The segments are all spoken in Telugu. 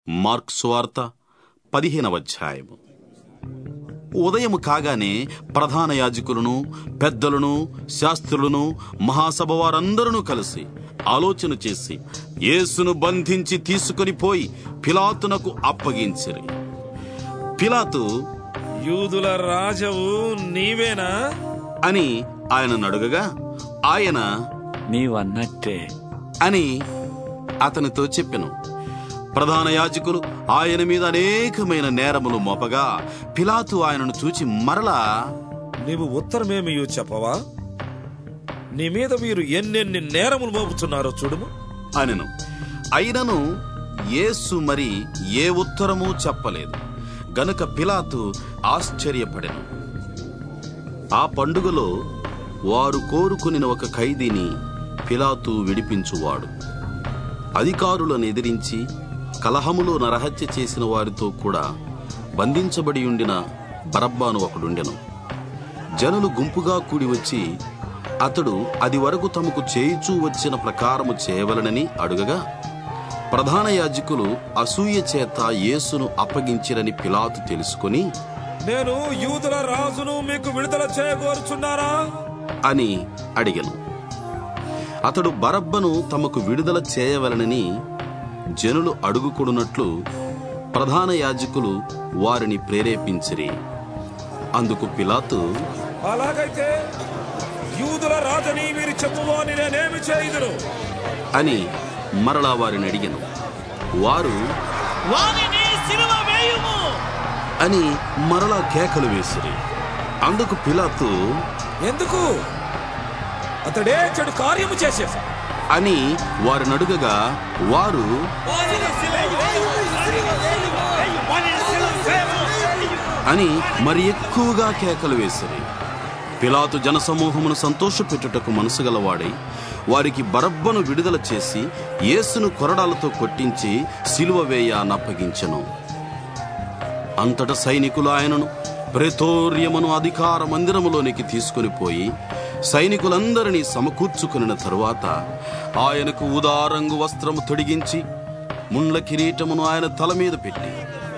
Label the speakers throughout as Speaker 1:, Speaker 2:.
Speaker 1: మార్క్ సువార్త పదిహేనవ అధ్యాయము ఉదయం కాగానే ప్రధాన యాజకులను పెద్దలను శాస్త్రులను మహాసభ వారందరూ కలిసి ఆలోచన చేసి యేసును బంధించి తీసుకుని పోయి పిలాతునకు అప్పగించిరి పిలాతు
Speaker 2: యూదుల రాజవు నీవేనా
Speaker 1: అని ఆయన అడుగగా ఆయన
Speaker 3: నీవన్నట్టే
Speaker 1: అని అతనితో చెప్పెను ప్రధాన యాజకులు ఆయన మీద అనేకమైన నేరములు మోపగా పిలాతు ఆయనను చూచి మరలా
Speaker 2: నీవు ఉత్తరమేమియో చెప్పవా నీ మీద వీరు ఎన్నెన్ని నేరములు మోపుతున్నారో చూడుము
Speaker 1: అనెను అయినను యేసు మరి ఏ ఉత్తరము చెప్పలేదు గనుక పిలాతు ఆశ్చర్యపడెను ఆ పండుగలో వారు కోరుకుని ఒక ఖైదీని పిలాతు విడిపించువాడు అధికారులను ఎదిరించి కలహములో నరహత్య చేసిన వారితో కూడా బంధించబడి ఉండిన బరబ్బాను ఒకడుండెను జనులు గుంపుగా కూడి వచ్చి అతడు అది వరకు తమకు చేయుచూ వచ్చిన ప్రకారము చేయవలనని అడుగగా ప్రధాన యాజకులు అసూయ చేత యేసును అప్పగించిరని పిలాతు తెలుసుకొని
Speaker 2: నేను యూదుల రాజును మీకు విడుదల చేయగోరుచున్నారా
Speaker 1: అని అడిగను అతడు బరబ్బను తమకు విడుదల చేయవలనని జనులు అడుగుకొనున్నట్లు ప్రధాన యాజకులు వారిని ప్రేరేపించిరి అందుకు పిలాతు
Speaker 2: అలాగైతే యూదుల రాజని మీరు చెప్పువాని నేనేమి చేయుదును
Speaker 1: అని మరలా వారిని అడిగను వారు
Speaker 4: వారిని సిలువ వేయుము
Speaker 1: అని మరలా కేకలు వేసిరి అందుకు పిలాతు
Speaker 2: ఎందుకు అతడే చెడు కార్యము చేసేసా
Speaker 1: అని వారిని అడుగగా వారు అని మరి ఎక్కువగా కేకలు వేసిరి పిలాతు జనసమూహమును సంతోషపెట్టుటకు మనసు గలవాడై వారికి బరబ్బను విడుదల చేసి యేసును కొరడాలతో కొట్టించి సిలువ వేయ నప్పగించెను అంతట సైనికులు ఆయనను ప్రేతోర్యమును అధికార మందిరములోనికి తీసుకుని పోయి సైనికులందరినీ సమకూర్చుకుని తరువాత ఆయనకు ఉదారంగు వస్త్రము తొడిగించి ముండ్ల కిరీటమును ఆయన తల మీద పెట్టి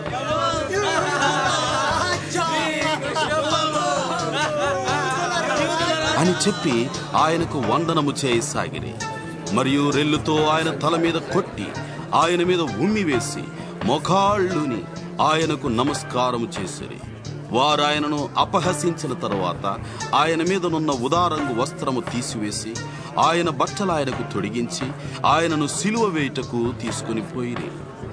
Speaker 1: అని చెప్పి ఆయనకు వందనము చేయసాగిరి మరియు రెల్లుతో ఆయన తల మీద కొట్టి ఆయన మీద ఉమ్మి వేసి మొఖాళ్ళుని ఆయనకు నమస్కారము చేసిరి వారు ఆయనను అపహసించిన తరువాత ఆయన మీదనున్న ఉదారంగు వస్త్రము తీసివేసి ఆయన బట్టలు ఆయనకు తొడిగించి ఆయనను సిలువ వేయుటకు తీసుకుని పోయిరి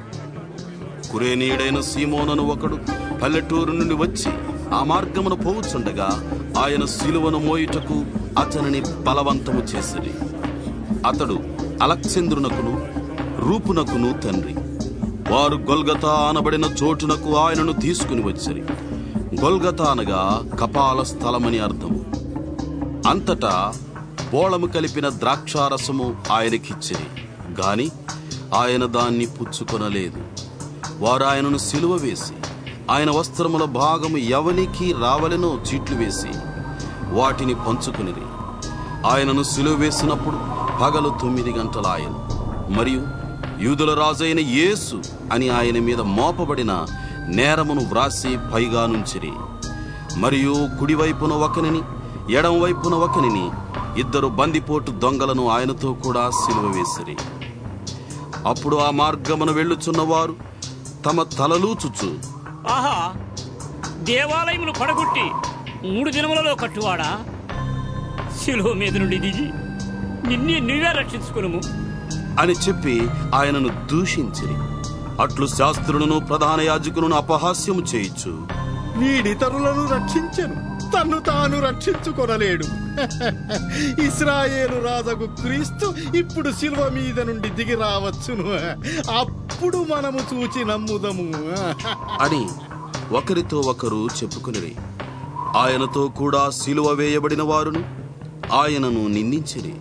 Speaker 1: కురేనీయుడైన సీమోనను ఒకడు పల్లెటూరు నుండి వచ్చి ఆ మార్గమును పోవుచుండగా ఆయన సిలువను మోయుటకు అతనిని బలవంతము చేసిరి అతడు అలక్సేంద్రునకును రూపునకును తండ్రి వారు గొల్గతా అనబడిన చోటునకు ఆయనను తీసుకుని వచ్చిరి గొల్గతా అనగా కపాల స్థలమని అర్థము అంతటా బోళము కలిపిన ద్రాక్షారసము ఆయనకిచ్చిరి గాని ఆయన దాన్ని పుచ్చుకొనలేదు వారు ఆయనను సిలువ వేసి ఆయన వస్త్రముల భాగము ఎవనికి రావలెనో చీట్లు వేసి వాటిని పంచుకునిరి ఆయనను సిలువ వేసినప్పుడు పగలు తొమ్మిది గంటలాయను మరియు యూదుల రాజైన యేసు అని ఆయన మీద మోపబడిన నేరమును వ్రాసి పైగా నుంచిరి మరియు కుడివైపున ఒకనిని ఎడం వైపున ఒకనిని ఇద్దరు బందిపోటు దొంగలను ఆయనతో కూడా సిలువ వేసిరి అప్పుడు ఆ మార్గమున వెళ్ళుచున్నవారు తమ తలలూచుచు
Speaker 4: ఆహా దేవాలయమును పడగొట్టి మూడు దినములలో కట్టువాడా శిలువ మీద నుండి దిగి నిన్నే నువ్వే రక్షించుకును
Speaker 1: అని చెప్పి ఆయనను దూషించిరి అట్లు శాస్త్రులను ప్రధాన యాజకులను అపహాస్యము చేయించు
Speaker 5: వీడితరులను రక్షించెను తన్ను తాను రక్షించుకొనలేడు ఇస్రాయేలు రాజగు క్రీస్తు ఇప్పుడు శిల్వ మీద నుండి దిగి రావచ్చును అప్పుడు మనము చూచి నమ్ముదము
Speaker 1: అని ఒకరితో ఒకరు చెప్పుకునిరి ఆయనతో కూడా సిలువ వేయబడిన వారును ఆయనను నిందించిరి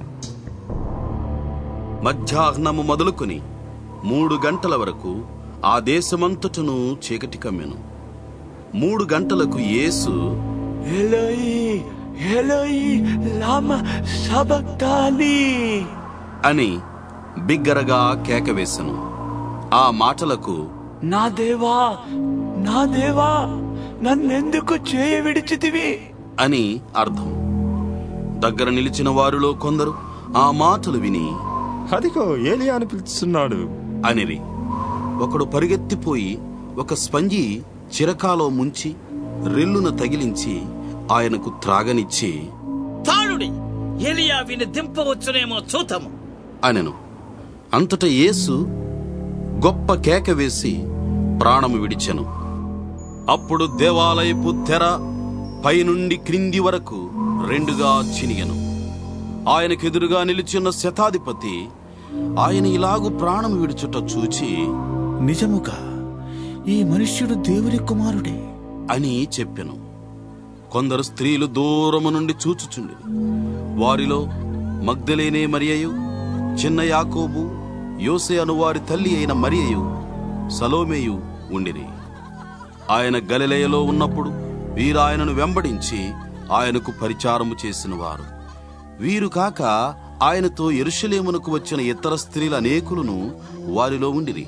Speaker 1: మధ్యాహ్నము మొదలుకొని మూడు గంటల వరకు ఆ దేశమంతటను చీకటి కమ్మెను మూడు గంటలకు యేసు
Speaker 3: ఎలోయి ఎలోయి లామ సబక్తాని
Speaker 1: అని బిగ్గరగా కేకవేశను ఆ మాటలకు
Speaker 3: నా దేవా నా దేవా నన్నెందుకు చేయ విడిచితివి
Speaker 1: అని అర్థం దగ్గర నిలిచిన వారిలో కొందరు ఆ మాటలు విని
Speaker 6: అదిగో ఏలియా అని పిలుస్తున్నాడు
Speaker 1: అనిరి ఒకడు పరిగెత్తిపోయి ఒక స్పంజి చిరకాలో ముంచి రెల్లున తగిలించి ఆయనకు త్రాగనిచ్చి
Speaker 7: తాళుడి ఎలియా విని దింపవచ్చునేమో చూతము
Speaker 1: అనెను అంతట యేసు గొప్ప కేక వేసి ప్రాణము విడిచెను అప్పుడు దేవాలయపు తెర పైనుండి క్రింది వరకు రెండుగా చినిగెను ఆయనకెదురుగా నిలిచిన శతాధిపతి ఆయన ఇలాగు ప్రాణం విడుచుట చూచి
Speaker 5: నిజముగా ఈ మనుష్యుడు దేవుని కుమారుడే
Speaker 1: అని చెప్పెను కొందరు స్త్రీలు దూరము నుండి చూచుచుండి వారిలో మగ్ధలేనే మరియయు చిన్న యాకోబు యోసే అను వారి తల్లి అయిన మరియయు సలోమేయు ఉండిరి ఆయన గలిలయలో ఉన్నప్పుడు వీరు ఆయనను వెంబడించి ఆయనకు పరిచారము చేసిన వారు వీరు కాక ఆయనతో ఎరుషలేమునకు వచ్చిన ఇతర స్త్రీల అనేకులను వారిలో ఉండిరి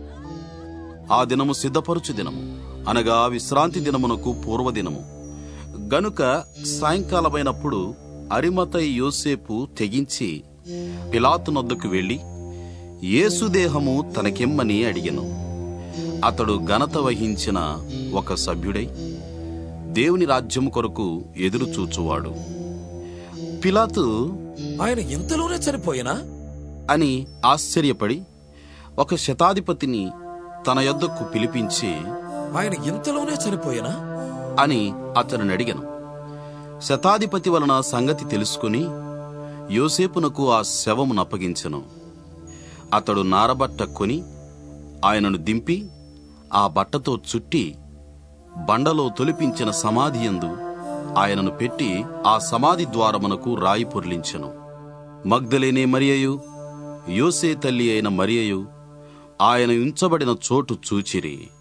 Speaker 1: ఆ దినము సిద్ధపరుచు దినము అనగా విశ్రాంతి దినమునకు పూర్వదినము గనుక సాయంకాలమైనప్పుడు అరిమతై యోసేపు తెగించి పిలాతు నొద్దకు వెళ్లి యేసుదేహము తనకెమ్మని అడిగెను అతడు ఘనత వహించిన ఒక సభ్యుడై దేవుని రాజ్యము కొరకు ఎదురు చూచువాడు పిలాతు
Speaker 2: ఆయన ఇంతలోనే చనిపోయినా
Speaker 1: అని ఆశ్చర్యపడి ఒక శతాధిపతిని తన యొద్దకు పిలిపించి
Speaker 2: ఆయన ఇంతలోనే చనిపోయినా
Speaker 1: అని అతను అడిగను శతాధిపతి వలన సంగతి తెలుసుకుని యోసేపునకు ఆ శవమును అప్పగించెను అతడు నారబట్ట కొని ఆయనను దింపి ఆ బట్టతో చుట్టి బండలో తొలిపించిన సమాధి యందు ఆయనను పెట్టి ఆ సమాధి ద్వారమునకు రాయి పొర్లించెను మగ్ధలేనే మరియయు యోసే తల్లి అయిన మరియయు ఆయన ఉంచబడిన చోటు చూచిరి